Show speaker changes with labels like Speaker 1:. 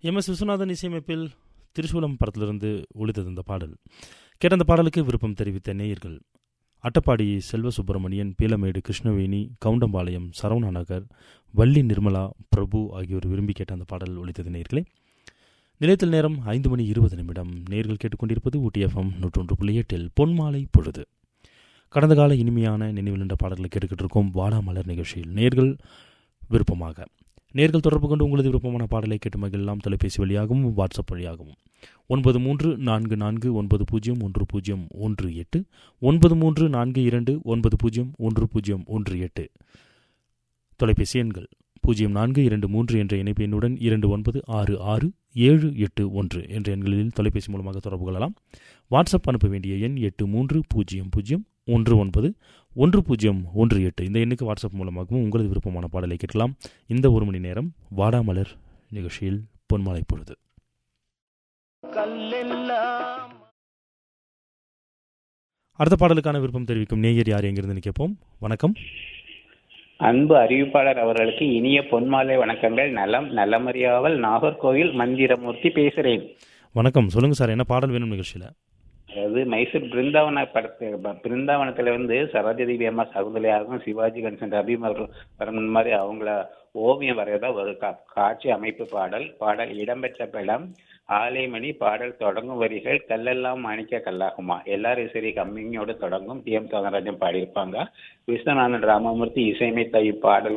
Speaker 1: M S Viswanathan இசையமைப்பில் திருசூலம் படத்திலிருந்து ஒளித்தது இந்த பாடல் கேட்ட அந்த பாடலுக்கு விருப்பம் தெரிவித்த நேயர்கள் அட்டப்பாடி செல்வ சுப்பிரமணியன் பீலமேடு கிருஷ்ணவேணி கவுண்டம்பாளையம் சரவணா நகர் வள்ளி நிர்மலா பிரபு ஆகியோர் விரும்பி கேட்ட அந்த பாடல் ஒளித்தது நேர்களே நிலையத்தில் நேரம் ஐந்து மணி இருபது நிமிடம் நேர்கள் கேட்டுக்கொண்டிருப்பது ஊட்டி எஃப்எம் நூற்றொன்று புள்ளி எட்டில் பொன்மாலை பொழுது கடந்த கால இனிமையான நினைவில் நின்ற பாடல்களை கேட்டுக்கிட்டு இருக்கோம் வாடாமலர் நிகழ்ச்சியில் நேர்கள் விருப்பமாக நேர்கள் தொடர்பு கொண்டு உங்களது விருப்பமான பாடலை கேட்டு மகிழலாம் தொலைபேசி வழியாகவும் வாட்ஸ்அப் வழியாகவும் ஒன்பது மூன்று நான்கு நான்கு ஒன்பது பூஜ்ஜியம் ஒன்று பூஜ்ஜியம் ஒன்று எட்டு ஒன்பது மூன்று நான்கு இரண்டு ஒன்பது பூஜ்ஜியம் ஒன்று பூஜ்ஜியம் ஒன்று எட்டு தொலைபேசி எண்கள் பூஜ்ஜியம் நான்கு இரண்டு மூன்று என்ற இணைப்பு எண்ணுடன் இரண்டு ஒன்பது ஆறு ஆறு ஏழு எட்டு ஒன்று என்ற எண்களில் தொலைபேசி மூலமாக தொடர்பு கொள்ளலாம் வாட்ஸ்அப் அனுப்ப வேண்டிய எண் எட்டு மூன்று பூஜ்ஜியம் பூஜ்ஜியம் ஒன்று ஒன்பது ஒன்று பூஜ்ஜியம் ஒன்று எட்டு இந்த எண்ணுக்கு வாட்ஸ்அப் மூலமாகவும் உங்களது விருப்பமான பாடலை கேட்கலாம் இந்த ஒரு மணி நேரம் வாடாமலர் நிகழ்ச்சியில் பொன்மாலை பொழுது
Speaker 2: கல்லெல்லாம்
Speaker 1: அடுத்த பாடலுக்கான விருப்பம் தெரிவிக்கும் நேயர் யார் எங்கிருந்து கேட்போம் வணக்கம்
Speaker 3: அன்பு அறிவிப்பாளர் அவர்களுக்கு இனிய பொன்மாலை வணக்கங்கள் நலம் நலமறியாவல் நாகர்கோவில் மந்திரமூர்த்தி பேசுறேன்
Speaker 1: வணக்கம் சொல்லுங்க சார் என்ன பாடல் வேணும் நிகழ்ச்சியில்
Speaker 3: அதாவது மைசூர் பிருந்தாவன படத்து ப- பிருந்தாவனத்துல வந்து சரோஜதேவி அம்மா சகுந்தலையாகவும் சிவாஜி கணேசன் ரவி வர்மன் மாதிரி அவங்கள ஓவியம் வரையதா ஒரு கா- காட்சி அமைப்பு பாடல் பாடல் இடம்பெற்ற படம் ஆலைமணி பாடல் தொடங்கும் வரிகள் கல்லெல்லாம் மாணிக்க கல்லாகுமா எல்லாரும் சரி கம்மிங்கோடு தொடங்கும் டி எம் சௌந்தரராஜன் பாடியிருப்பாங்க விஸ்வநாதன் ராமமூர்த்தி இசையமைத்த இப்பாடல்